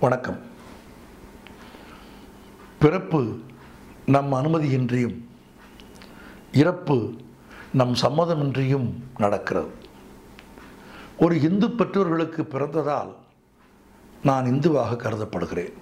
வணக்கம் பிறப்பு நம் அனுமதியின்றியும் இறப்பு நம் சம்மதமின்றியும் நடக்கிறது ஒரு இந்து பெற்றோர்களுக்கு பிறந்ததால் நான் இந்துவாக கருதப்படுகிறேன்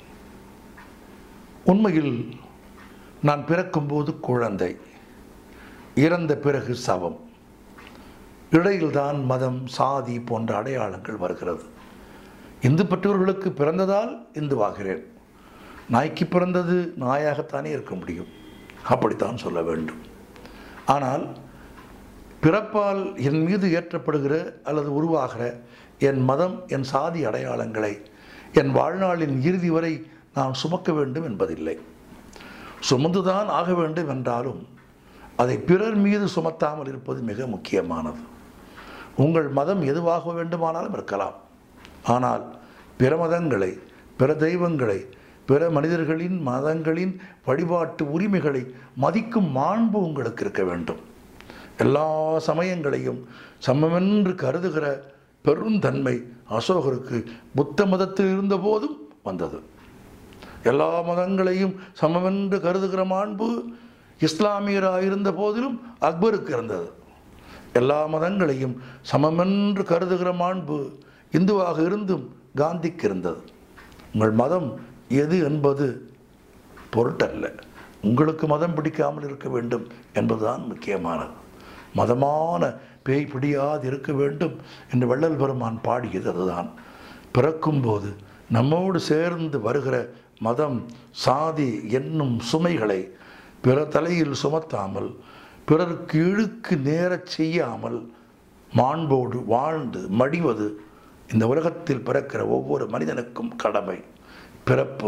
உண்மையில் நான் பிறக்கும்போது குழந்தை இறந்த பிறகு சவம் இடையில்தான் மதம் சாதி போன்ற அடையாளங்கள் வருகிறது இந்து பெற்றோர்களுக்கு பிறந்ததால் இந்துவாகிறேன் நாய்க்கு பிறந்தது நாயாகத்தானே இருக்க முடியும் அப்படித்தான் சொல்ல வேண்டும் ஆனால் பிறப்பால் என் மீது ஏற்றப்படுகிற அல்லது உருவாகிற என் மதம் என் சாதி அடையாளங்களை என் வாழ்நாளின் இறுதி வரை நான் சுமக்க வேண்டும் என்பதில்லை சுமந்துதான் ஆக வேண்டும் என்றாலும் அதை பிறர் மீது சுமத்தாமல் இருப்பது மிக முக்கியமானது உங்கள் மதம் எதுவாக வேண்டுமானாலும் இருக்கலாம் ஆனால் பிற மதங்களை பிற தெய்வங்களை பிற மனிதர்களின் மதங்களின் வழிபாட்டு உரிமைகளை மதிக்கும் மாண்பு உங்களுக்கு இருக்க வேண்டும் எல்லா சமயங்களையும் சமமென்று கருதுகிற பெருந்தன்மை அசோகருக்கு புத்த மதத்தில் இருந்தபோதும் வந்தது எல்லா மதங்களையும் சமமென்று கருதுகிற மாண்பு இஸ்லாமியராக இருந்த போதிலும் அக்பருக்கு இருந்தது எல்லா மதங்களையும் சமமென்று கருதுகிற மாண்பு இந்துவாக இருந்தும் காந்திக்கு இருந்தது உங்கள் மதம் எது என்பது பொருட்டல்ல உங்களுக்கு மதம் பிடிக்காமல் இருக்க வேண்டும் என்பதுதான் முக்கியமானது மதமான பேய் பிடியாது இருக்க வேண்டும் என்று வள்ளல் பெருமான் பாடியது அதுதான் பிறக்கும்போது நம்மோடு சேர்ந்து வருகிற மதம் சாதி என்னும் சுமைகளை பிற தலையில் சுமத்தாமல் பிறருக்கு இழுக்கு நேரச் செய்யாமல் மாண்போடு வாழ்ந்து மடிவது இந்த உலகத்தில் பிறக்கிற ஒவ்வொரு மனிதனுக்கும் கடமை பிறப்பு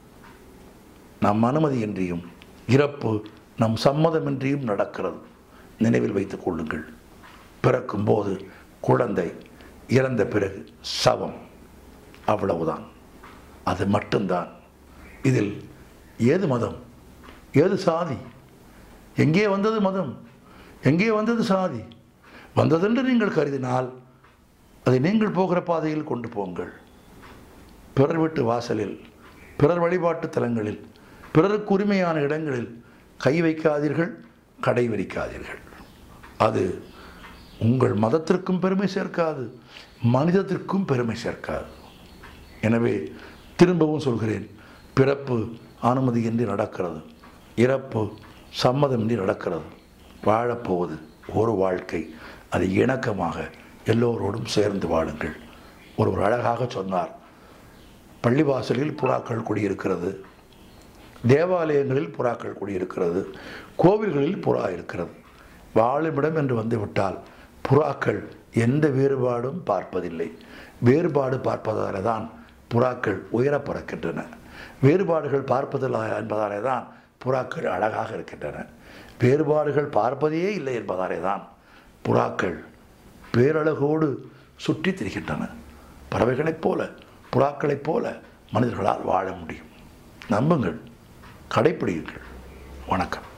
நம் அனுமதியின்றியும் இறப்பு நம் சம்மதமின்றியும் நடக்கிறது நினைவில் வைத்துக் கொள்ளுங்கள் பிறக்கும்போது குழந்தை இறந்த பிறகு சவம் அவ்வளவுதான் அது மட்டும்தான் இதில் ஏது மதம் ஏது சாதி எங்கே வந்தது மதம் எங்கே வந்தது சாதி வந்ததென்று நீங்கள் கருதினால் அதை நீங்கள் போகிற பாதையில் கொண்டு போங்கள் பிறர் வீட்டு வாசலில் பிறர் வழிபாட்டு தலங்களில் பிறருக்கு உரிமையான இடங்களில் கை வைக்காதீர்கள் கடை விரிக்காதீர்கள் அது உங்கள் மதத்திற்கும் பெருமை சேர்க்காது மனிதத்திற்கும் பெருமை சேர்க்காது எனவே திரும்பவும் சொல்கிறேன் பிறப்பு அனுமதியின்றி நடக்கிறது இறப்பு சம்மதமின்றி நடக்கிறது வாழப்போவது ஒரு வாழ்க்கை அது இணக்கமாக எல்லோரோடும் சேர்ந்து வாழுங்கள் ஒருவர் அழகாக சொன்னார் பள்ளிவாசலில் புறாக்கள் குடியிருக்கிறது தேவாலயங்களில் புறாக்கள் குடியிருக்கிறது கோவில்களில் புறா இருக்கிறது வாழுமிடம் என்று வந்துவிட்டால் புறாக்கள் எந்த வேறுபாடும் பார்ப்பதில்லை வேறுபாடு பார்ப்பதாலே தான் புறாக்கள் உயர பறக்கின்றன வேறுபாடுகள் பார்ப்பதில்லை என்பதாலே தான் புறாக்கள் அழகாக இருக்கின்றன வேறுபாடுகள் பார்ப்பதே இல்லை என்பதாலே தான் புறாக்கள் பேரழகோடு சுற்றி திரிகின்றன பறவைகளைப் போல புறாக்களைப் போல மனிதர்களால் வாழ முடியும் நம்புங்கள் கடைப்பிடியுங்கள் வணக்கம்